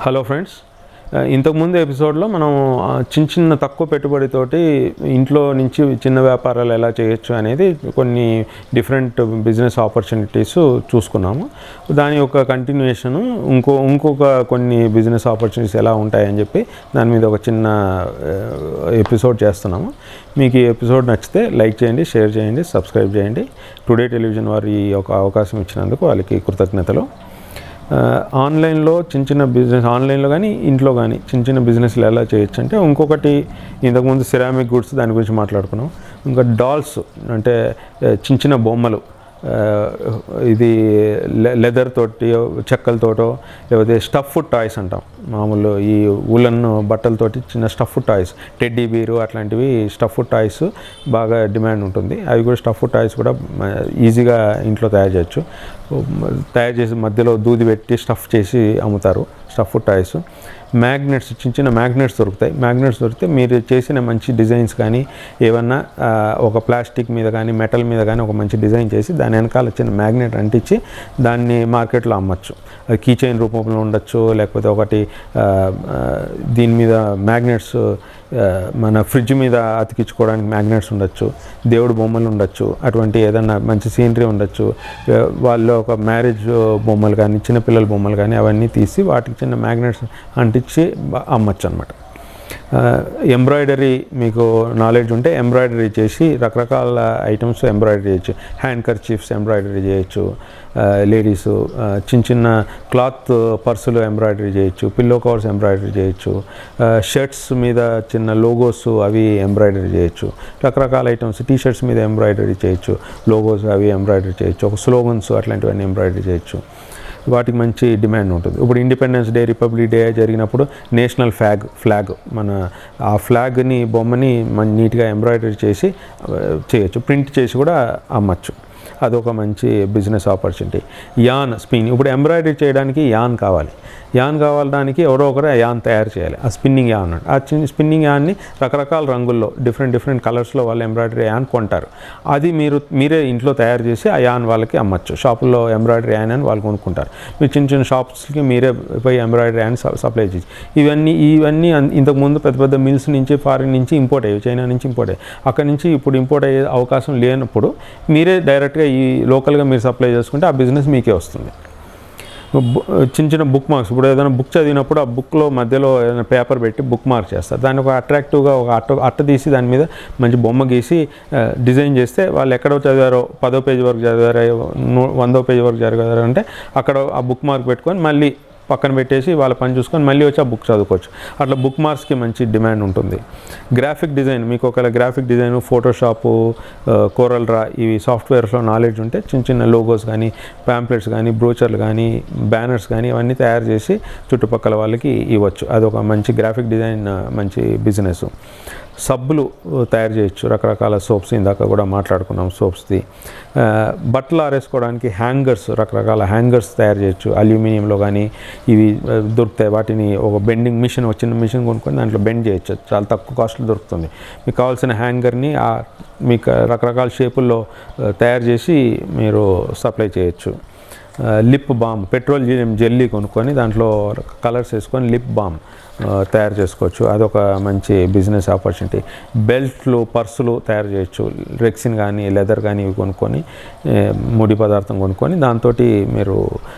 hello friends ఆ, ఇంతకుముందు ఎపిసోడ్లో మనం ఆ, చిన్న చిన్న తక్కువ పెట్టుబడితోటి ఇంట్లో నుంచి చిన్న వ్యాపారాలు ఎలా చేయొచ్చు అనేది కొన్ని డిఫరెంట్ బిజినెస్ ఆపర్చునిటీస్ చూసుకున్నాము దాని యొక్క కంటిన్యూషను ఇంకో ఇంకొక కొన్ని బిజినెస్ ఆపర్చునిటీస్ ఎలా ఉంటాయని చెప్పి దాని మీద ఒక చిన్న ఎపిసోడ్ చేస్తున్నాము మీకు ఈ ఎపిసోడ్ నచ్చితే లైక్ చేయండి షేర్ చేయండి సబ్స్క్రైబ్ చేయండి టుడే టెలివిజన్ వారి ఈ ఒక అవకాశం ఇచ్చినందుకు వాళ్ళకి కృతజ్ఞతలు ఆ, ఆన్లైన్లో చిన్న చిన్న బిజినెస్ ఆన్లైన్లో కానీ ఇంట్లో కానీ చిన్న చిన్న బిజినెస్లు ఎలా చేయొచ్చు అంటే ఇంకొకటి ఇంతకుముందు సిరామిక్ గుడ్స్ దాని గురించి మాట్లాడుకున్నాం ఇంకా డాల్స్ అంటే ఆ, చిన్న చిన్న బొమ్మలు ఆ, ఇది లె- లెదర్ తోటి చెక్కలతోటో లేకపోతే స్టఫ్ టాయ్స్ అంటాం మామూలు ఈ ఉలన్ బట్టలతోటి చిన్న స్టఫ్ టాయ్స్ టెడ్డీ బీరు అట్లాంటివి స్టఫ్ టాయ్స్ బాగా డిమాండ్ ఉంటుంది అవి కూడా స్టఫ్ టాయ్స్ కూడా మ- ఈజీగా ఇంట్లో తయారు చేయొచ్చు తయారు చేసి మధ్యలో దూది పెట్టి స్టఫ్ చేసి అమ్ముతారు స్టఫ్ టాయ్స్ మ్యాగ్నెట్స్ చిన్న చిన్న మ్యాగ్నెట్స్ దొరుకుతాయి మ్యాగ్నెట్స్ దొరికితే మీరు చేసిన మంచి డిజైన్స్ కానీ ఏమన్నా ఆ, ఒక ప్లాస్టిక్ మీద కానీ మెటల్ మీద కానీ ఒక మంచి డిజైన్ చేసి దాని వెనకాల చిన్న మ్యాగ్నెట్ అంటించి దాన్ని మార్కెట్లో అమ్మచ్చు అది కీ చైన్ రూపంలో ఉండొచ్చు లేకపోతే ఒకటి ఆ, ఆ, దీని మీద మ్యాగ్నెట్స్ ఆ, మన ఫ్రిడ్జ్ మీద అతికించుకోవడానికి మ్యాగ్నెట్స్ ఉండొచ్చు దేవుడు బొమ్మలు ఉండొచ్చు అటువంటి ఏదన్నా మంచి సీనరీ ఉండొచ్చు ఆ, వాళ్ళు ఒక మ్యారేజ్ బొమ్మలు కానీ చిన్నపిల్లల బొమ్మలు కానీ అవన్నీ తీసి వాటికి చిన్న మ్యాగ్నెట్స్ అంటించి బ- అమ్మచ్చు అనమాట ఎంబ్రాయిడరీ మీకు నాలెడ్జ్ ఉంటే ఎంబ్రాయిడరీ చేసి రకరకాల ఐటమ్స్ ఎంబ్రాయిడరీ చేయొచ్చు హ్యాండ్ కర్చీఫ్స్ ఎంబ్రాయిడరీ చేయొచ్చు లేడీస్ చిన్న చిన్న క్లాత్ పర్సులు ఎంబ్రాయిడరీ చేయొచ్చు పిల్లో కవర్స్ ఎంబ్రాయిడరీ చేయొచ్చు షర్ట్స్ మీద చిన్న లోగోస్ అవి ఎంబ్రాయిడరీ చేయొచ్చు రకరకాల ఐటమ్స్ టీ షర్ట్స్ మీద ఎంబ్రాయిడరీ చేయొచ్చు లోగోస్ అవి ఎంబ్రాయిడరీ చేయొచ్చు ఒక స్లోగన్స్ అట్లాంటివన్నీ ఎంబ్రాయిడరీ చేయొచ్చు వాటికి మంచి డిమాండ్ ఉంటుంది ఇప్పుడు ఇండిపెండెన్స్ డే రిపబ్లిక్ డే జరిగినప్పుడు నేషనల్ ఫ్లాగ్ ఫ్లాగ్ మన ఆ ఫ్లాగ్ని బొమ్మని మన నీట్గా ఎంబ్రాయిడరీ చేసి ఆ, చేయొచ్చు ప్రింట్ చేసి కూడా అమ్మచ్చు అదొక మంచి బిజినెస్ ఆపర్చునిటీ యాన్ స్పిన్ ఇప్పుడు ఎంబ్రాయిడరీ చేయడానికి యాన్ కావాలి యాన్ కావడానికి ఎవరో ఒకరు ఆ యాన్ తయారు చేయాలి ఆ స్పిన్నింగ్ యాన్ అంట ఆ చిన్న స్పిన్నింగ్ యాన్ని రకరకాల రంగుల్లో డిఫరెంట్ డిఫరెంట్ కలర్స్లో వాళ్ళు ఎంబ్రాయిడరీ యాన్ కొంటారు అది మీరు మీరే ఇంట్లో తయారు చేసి ఆ యాన్ వాళ్ళకి అమ్మచ్చు షాపుల్లో ఎంబ్రాయిడరీ యాన్ అని వాళ్ళు కొనుక్కుంటారు మీరు చిన్న చిన్న షాప్స్కి మీరే పోయి ఎంబ్రాయిడరీ యాన్ సప్లై చేసి ఇవన్నీ ఇవన్నీ అన్- ఇంతకుముందు పెద్ద పెద్ద మిల్స్ నుంచి ఫారిన్ నుంచి ఇంపోర్ట్ అయ్యాయి చైనా నుంచి ఇంపోర్ట్ అయ్యాయి అక్కడి నుంచి ఇప్పుడు ఇంపోర్ట్ అయ్యే అవకాశం లేనప్పుడు మీరే డైరెక్ట్గా ఈ లోకల్గా మీరు సప్లై చేసుకుంటే ఆ బిజినెస్ మీకే వస్తుంది బు- చిన్న చిన్న బుక్ మార్క్స్ ఇప్పుడు ఏదైనా బుక్ చదివినప్పుడు ఆ బుక్లో మధ్యలో ఏదైనా పేపర్ పెట్టి బుక్ మార్క్ చేస్తారు దాన్ని ఒక అట్రాక్టివ్గా ఒక అట్ట అట్ట తీసి దాని మీద మంచి బొమ్మ గీసి ఆ, డిజైన్ చేస్తే వాళ్ళు ఎక్కడో చదివారో పదో పేజీ వరకు చదివారో ను- వందో పేజీ వరకు చదివారో అంటే అక్కడ ఆ బుక్ మార్క్ పెట్టుకొని మళ్ళీ పక్కన పెట్టేసి వాళ్ళ పని చూసుకొని మళ్ళీ వచ్చి ఆ బుక్ చదువుకోవచ్చు అట్లా బుక్ మార్క్స్కి మంచి డిమాండ్ ఉంటుంది గ్రాఫిక్ డిజైన్ మీకు ఒకవేళ గ్రాఫిక్ డిజైన్ ఫోటోషాపు కోరల్ రా ఇవి సాఫ్ట్వేర్స్లో నాలెడ్జ్ ఉంటే చిన్న చిన్న లోగోస్ కానీ ప్యాంప్లెట్స్ కానీ బ్రోచర్లు కానీ బ్యానర్స్ కానీ ఇవన్నీ తయారు చేసి చుట్టుపక్కల వాళ్ళకి ఇవ్వచ్చు అదొక మంచి గ్రాఫిక్ డిజైన్ ఆ, మంచి బిజినెస్ సబ్బులు తయారు చేయొచ్చు రకరకాల సోప్స్ ఇందాక కూడా మాట్లాడుకున్నాం సోప్స్ది ఆ, బట్టలు ఆరేసుకోవడానికి హ్యాంగర్స్ రకరకాల హ్యాంగర్స్ తయారు చేయొచ్చు అల్యూమినియంలో కానీ ఇవి ఆ, దొరుకుతాయి వాటిని ఒక బెండింగ్ మిషన్ ఒక చిన్న మిషన్ కొనుక్కొని దాంట్లో బెండ్ చేయొచ్చు చాలా తక్కువ కాస్ట్లో దొరుకుతుంది మీకు కావాల్సిన హ్యాంగర్ని ఆ మీకు రకరకాల షేపుల్లో ఆ, తయారు చేసి మీరు సప్లై చేయొచ్చు ఆ, లిప్ బామ్ పెట్రోల్ జె- జెల్లీ కొనుక్కొని దాంట్లో కలర్స్ వేసుకొని లిప్ బామ్ ఆ, తయారు చేసుకోవచ్చు అదొక మంచి బిజినెస్ ఆపర్చునిటీ బెల్ట్లు పర్సులు తయారు చేయొచ్చు రెక్సిన్ కానీ లెదర్ కానీ ఇవి కొనుక్కొని ఏ, ముడి పదార్థం కొనుక్కొని దాంతో మీరు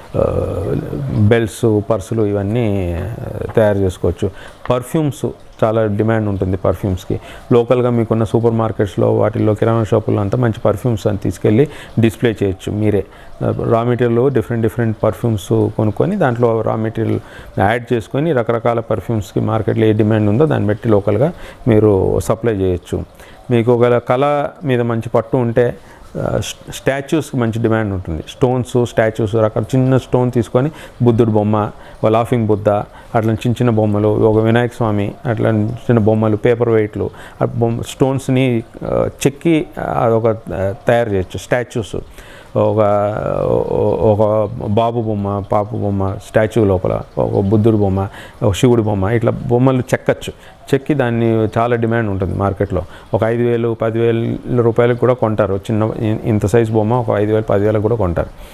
బెల్ట్స్ పర్సులు ఇవన్నీ ఆ, తయారు చేసుకోవచ్చు పర్ఫ్యూమ్స్ చాలా డిమాండ్ ఉంటుంది పర్ఫ్యూమ్స్కి లోకల్గా మీకున్న సూపర్ మార్కెట్స్లో వాటిల్లో కిరాణా షాపుల్లో అంతా మంచి పర్ఫ్యూమ్స్ అని తీసుకెళ్ళి డిస్ప్లే చేయొచ్చు మీరే raw material different different perfumes కొనుక్కొని దాంట్లో రా మెటీరియల్ యాడ్ చేసుకొని రకరకాల పర్ఫ్యూమ్స్కి మార్కెట్లో ఏ డిమాండ్ ఉందో దాన్ని బట్టి లోకల్గా మీరు సప్లై చేయొచ్చు మీకు ఒకవేళ కళ మీద మంచి పట్టు ఉంటే స్టాచ్యూస్కి మంచి డిమాండ్ ఉంటుంది స్టోన్స్ స్టాచ్యూస్ రకాల చిన్న స్టోన్ తీసుకొని బుద్ధుడు బొమ్మ ఒక లాఫింగ్ బుద్ధ అట్లా చిన్న చిన్న బొమ్మలు ఒక వినాయక స్వామి అట్లా చిన్న బొమ్మలు పేపర్ వెయిట్లు ఆ బొమ్మ స్టోన్స్ని ఆ, చెక్కి ఆ, అదొక ఆ, తయారు చేయొచ్చు స్టాచ్యూస్ ఒక ఒక బాబు బొమ్మ పాప బొమ్మ స్టాచ్యూ లోపల ఒక బుద్ధుడు బొమ్మ ఒక శివుడి బొమ్మ ఇట్లా బొమ్మలు చెక్కచ్చు చెక్కి దాన్ని చాలా డిమాండ్ ఉంటుంది మార్కెట్లో ఒక ఐదు వేలు పదివేల రూపాయలకు కూడా కొంటారు చిన్న ఇంత సైజ్ బొమ్మ ఒక ఐదు వేలు పదివేలకు కూడా కొంటారు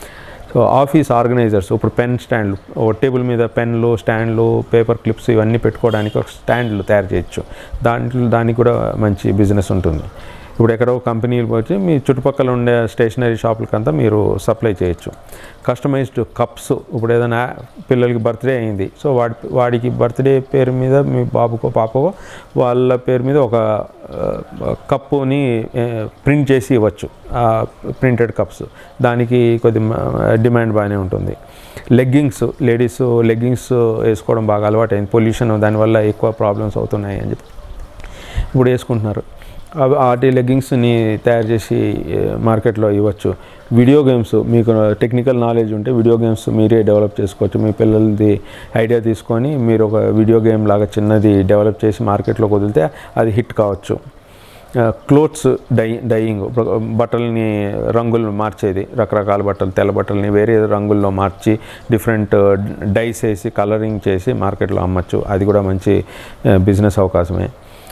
సో ఆఫీస్ ఆర్గనైజర్స్ ఇప్పుడు పెన్ స్టాండ్లు ఒక టేబుల్ మీద పెన్లు స్టాండ్లు పేపర్ క్లిప్స్ ఇవన్నీ పెట్టుకోవడానికి ఒక స్టాండ్లు తయారు చేయొచ్చు దాంట్లో దానికి కూడా మంచి బిజినెస్ ఉంటుంది ఇప్పుడు ఎక్కడో కంపెనీలు వచ్చి మీ చుట్టుపక్కల ఉండే స్టేషనరీ షాపులకంతా మీరు సప్లై చేయొచ్చు కస్టమైజ్డ్ కప్స్ ఇప్పుడు ఏదైనా పిల్లలకి బర్త్డే అయింది సో వాడి వాడికి బర్త్డే పేరు మీద మీ బాబుకో పాపకో వాళ్ళ పేరు మీద ఒక ఆ, కప్పుని ప్రింట్ చేసి ఇవ్వచ్చు ప్రింటెడ్ కప్స్ దానికి కొద్ది డిమాండ్ బాగానే ఉంటుంది లెగ్గింగ్స్ లేడీస్ లెగ్గింగ్స్ వేసుకోవడం బాగా అలవాటైంది పొల్యూషన్ దానివల్ల ఎక్కువ ప్రాబ్లమ్స్ అవుతున్నాయి అని చెప్పి ఇప్పుడు వేసుకుంటున్నారు అవి వాటి లెగ్గింగ్స్ని తయారు చేసి ఏ, మార్కెట్లో ఇవ్వచ్చు వీడియో గేమ్స్ మీకు టెక్నికల్ నాలెడ్జ్ ఉంటే వీడియో గేమ్స్ మీరే డెవలప్ చేసుకోవచ్చు మీ పిల్లలది ఐడియా తీసుకొని మీరు ఒక వీడియో గేమ్ లాగా చిన్నది డెవలప్ చేసి మార్కెట్లోకి వదిలితే అది హిట్ కావచ్చు క్లోత్స్ డై డైయింగ్ బట్టల్ని రంగులు మార్చేది రకరకాల బట్టలు తెల్ల బట్టల్ని వేరే రంగుల్లో మార్చి డిఫరెంట్ డైస్ వేసి కలరింగ్ చేసి మార్కెట్లో అమ్మచ్చు అది కూడా మంచి బిజినెస్ అవకాశమే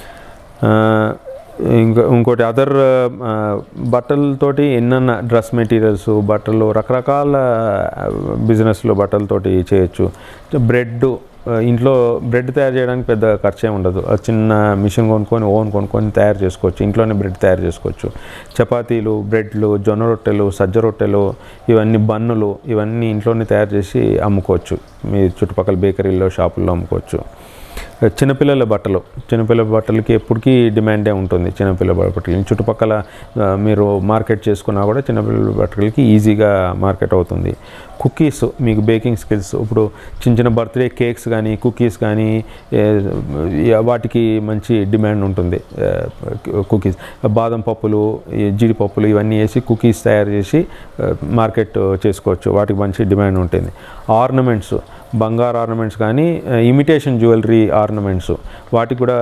ఆ, ఇంకా ఇంకోటి అదర్ బట్టలతోటి ఎన్నెన్న డ్రెస్ మెటీరియల్స్ బట్టలు రకరకాల బిజినెస్లో బట్టలతోటి చేయొచ్చు బ్రెడ్ ఇంట్లో బ్రెడ్ తయారు చేయడానికి పెద్ద ఖర్చే ఉండదు ఆ చిన్న మిషన్ కొనుక్కొని ఓవెన్ కొనుక్కొని తయారు చేసుకోవచ్చు ఇంట్లోనే బ్రెడ్ తయారు చేసుకోవచ్చు చపాతీలు బ్రెడ్లు జొన్న రొట్టెలు సజ్జ రొట్టెలు ఇవన్నీ బన్నులు ఇవన్నీ ఇంట్లోనే తయారు చేసి అమ్ముకోవచ్చు మీ చుట్టుపక్కల బేకరీల్లో షాపుల్లో అమ్ముకోవచ్చు చిన్నపిల్లల బట్టలు చిన్నపిల్లల బట్టలకి ఎప్పటికీ డిమాండే ఉంటుంది చిన్నపిల్లల బట్టలకి చుట్టుపక్కల ఆ, మీరు మార్కెట్ చేసుకున్నా కూడా చిన్నపిల్లల బట్టలకి ఈజీగా మార్కెట్ అవుతుంది కుకీస్ మీకు బేకింగ్ స్కిల్స్ ఇప్పుడు చిన్న చిన్న బర్త్డే కేక్స్ కానీ కుకీస్ కానీ ఏ, ఏ, వాటికి మంచి డిమాండ్ ఉంటుంది కుకీస్ బాదం పప్పులు ఈ జీడిపప్పులు ఇవన్నీ వేసి కుకీస్ తయారు చేసి ఆ, మార్కెట్ చేసుకోవచ్చు వాటికి మంచి డిమాండ్ ఉంటుంది ఆర్నమెంట్స్ బంగారు ఆర్నమెంట్స్ కానీ ఇమిటేషన్ జ్యువెలరీ ఆర్నమెంట్స్ వాటికి కూడా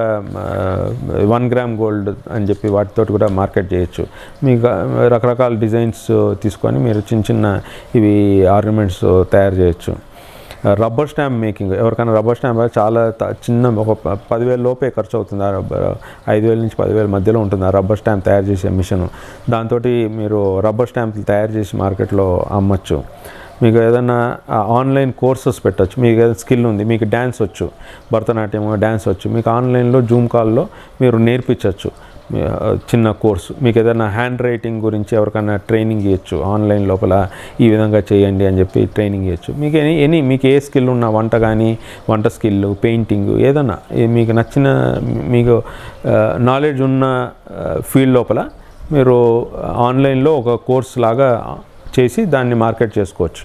వన్ గ్రామ్ గోల్డ్ అని చెప్పి వాటితోటి కూడా మార్కెట్ చేయొచ్చు మీకు ఆ, రకరకాల డిజైన్స్ తీసుకొని మీరు చిన్న చిన్న ఇవి ఆర్నమెంట్స్ తయారు చేయొచ్చు రబ్బర్ స్టాంప్ మేకింగ్ ఎవరికైనా రబ్బర్ స్టాంప్ చాలా త- చిన్న ఒక ప- పదివేల లోపే ఖర్చు అవుతుంది ఆ రబ్బర్ ఐదు వేల నుంచి పదివేల మధ్యలో ఉంటుంది ఆ రబ్బర్ స్టాంప్ తయారు చేసే మిషన్ దాంతో మీరు రబ్బర్ స్టాంపులు తయారు చేసి మార్కెట్లో అమ్మచ్చు మీకు ఏదైనా ఆన్లైన్ కోర్సెస్ పెట్టచ్చు మీకు ఏదైనా స్కిల్ ఉంది మీకు డ్యాన్స్ వచ్చు భరతనాట్యం డ్యాన్స్ వచ్చు మీకు ఆన్లైన్లో జూమ్ కాల్లో మీరు నేర్పించవచ్చు మీ, ఆ, చిన్న కోర్సు మీకు ఏదైనా హ్యాండ్ రైటింగ్ గురించి ఎవరికైనా ట్రైనింగ్ ఇవ్వచ్చు ఆన్లైన్ లోపల ఈ విధంగా చేయండి అని చెప్పి ట్రైనింగ్ ఇవ్వచ్చు మీకు ఎనీ ఎనీ మీకు ఏ స్కిల్ ఉన్నా వంట కానీ వంట స్కిల్ పెయింటింగ్ ఏదన్నా ఏ మీకు నచ్చిన మీకు నాలెడ్జ్ ఉన్న ఫీల్డ్ లోపల మీరు ఆన్లైన్లో ఒక కోర్స్ లాగా చేసి దాన్ని మార్కెట్ చేసుకోవచ్చు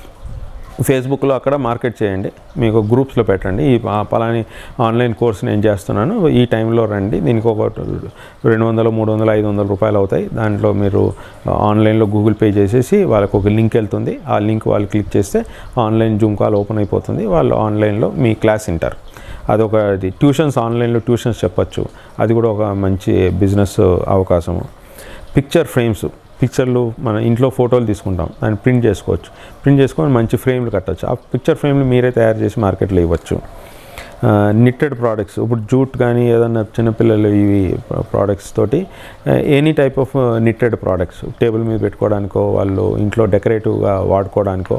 ఫేస్బుక్లో అక్కడ మార్కెట్ చేయండి మీకు గ్రూప్స్లో పెట్టండి ఈ ప- పలాని ఆన్లైన్ కోర్స్ నేను చేస్తున్నాను ఈ టైంలో రండి దీనికి ఒక రెండు వందలు మూడు వందలు ఐదు వందల రూపాయలు అవుతాయి దాంట్లో మీరు ఆన్లైన్లో గూగుల్ పే చేసేసి వాళ్ళకు ఒక లింక్ వెళ్తుంది ఆ లింక్ వాళ్ళు క్లిక్ చేస్తే ఆన్లైన్ జూమ్ కాల్ ఓపెన్ అయిపోతుంది వాళ్ళు ఆన్లైన్లో మీ క్లాస్ వింటారు అదొక ఇది ట్యూషన్స్ ఆన్లైన్లో ట్యూషన్స్ చెప్పచ్చు అది కూడా ఒక మంచి బిజినెస్ అవకాశము పిక్చర్ ఫ్రేమ్స్ పిక్చర్లు మన ఇంట్లో ఫోటోలు తీసుకుంటాం దాన్ని ప్రింట్ చేసుకోవచ్చు ప్రింట్ చేసుకొని మంచి ఫ్రేమ్లు కట్టచ్చు ఆ పిక్చర్ ఫ్రేమ్లు మీరే తయారు చేసి మార్కెట్లో ఇవ్వచ్చు నిట్టెడ్ ప్రోడక్ట్స్ ఇప్పుడు జూట్ కానీ ఏదన్నా చిన్నపిల్లలు ఇవి ప్రోడక్ట్స్ తోటి any type of knitted products table మీద పెట్టుకోవడానికో వాళ్ళు ఇంట్లో డెకరేటివ్గా వాడుకోవడానికో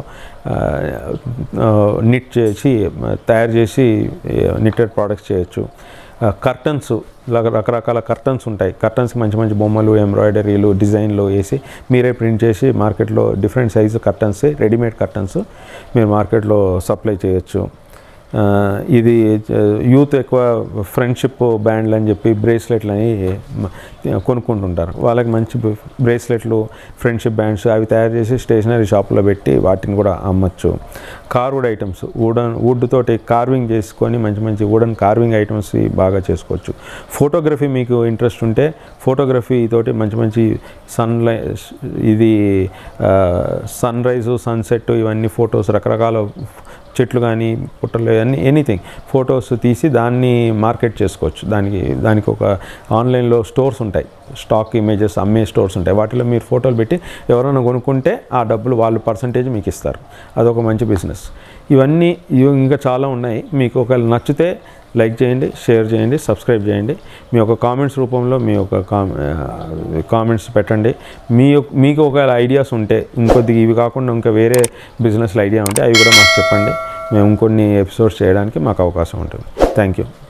నిట్ చేసి తయారు చేసి నిట్టెడ్ ప్రోడక్ట్స్ చేయొచ్చు కర్టన్స్ రకరకాల కర్టన్స్ ఉంటాయి కర్టన్స్కి మంచి మంచి బొమ్మలు ఎంబ్రాయిడరీలు డిజైన్లు వేసి మీరే ప్రింట్ చేసి మార్కెట్లో different size curtains readymade curtains మీరు మార్కెట్లో సప్లై చేయొచ్చు ఆ, ఇది యూత్ ఎక్కువ ఫ్రెండ్షిప్ బ్యాండ్లు అని చెప్పి బ్రేస్లెట్లు అని మ- కొనుక్కుంటుంటారు వాళ్ళకి మంచి బ్రేస్లెట్లు ఫ్రెండ్షిప్ బ్యాండ్స్ అవి తయారు చేసి స్టేషనరీ షాప్లో పెట్టి వాటిని కూడా అమ్మచ్చు కార్వుడ్ ఐటమ్స్ వుడన్ వుడ్ తోటి కార్వింగ్ చేసుకొని మంచి మంచి వుడన్ కార్వింగ్ ఐటమ్స్ బాగా చేసుకోవచ్చు ఫోటోగ్రఫీ మీకు ఇంట్రెస్ట్ ఉంటే ఫోటోగ్రఫీ తోటి మంచి మంచి సన్ ఇది సన్ రైజు సన్సెట్ ఇవన్నీ ఫొటోస్ రకరకాల చెట్లు కానీ పుట్టలు అన్ని ఎనీథింగ్ ఫొటోస్ తీసి దాన్ని మార్కెట్ చేసుకోవచ్చు దానికి దానికి ఒక ఆన్లైన్లో స్టోర్స్ ఉంటాయి స్టాక్ ఇమేజెస్ అమ్మే స్టోర్స్ ఉంటాయి వాటిలో మీరు ఫోటోలు పెట్టి ఎవరైనా కొనుక్కుంటే ఆ డబ్బులు వాళ్ళు పర్సంటేజ్ మీకు ఇస్తారు అదొక మంచి బిజినెస్ ఇవన్నీ ఇవి ఇంకా చాలా ఉన్నాయి మీకు ఒకవేళ నచ్చితే లైక్ చేయండి షేర్ చేయండి సబ్స్క్రైబ్ చేయండి మీ యొక్క కామెంట్స్ రూపంలో మీ యొక్క కామెంట్స్ పెట్టండి మీ యొక్క- మీకు ఒకవేళ ఐడియాస్ ఉంటే ఇంకొద్ది ఇవి కాకుండా ఇంకా వేరే బిజినెస్లో ఐడియా ఉంటే అవి కూడా మాకు చెప్పండి మేము ఇంకొన్ని ఎపిసోడ్స్ చేయడానికి మాకు అవకాశం ఉంటుంది థ్యాంక్ యూ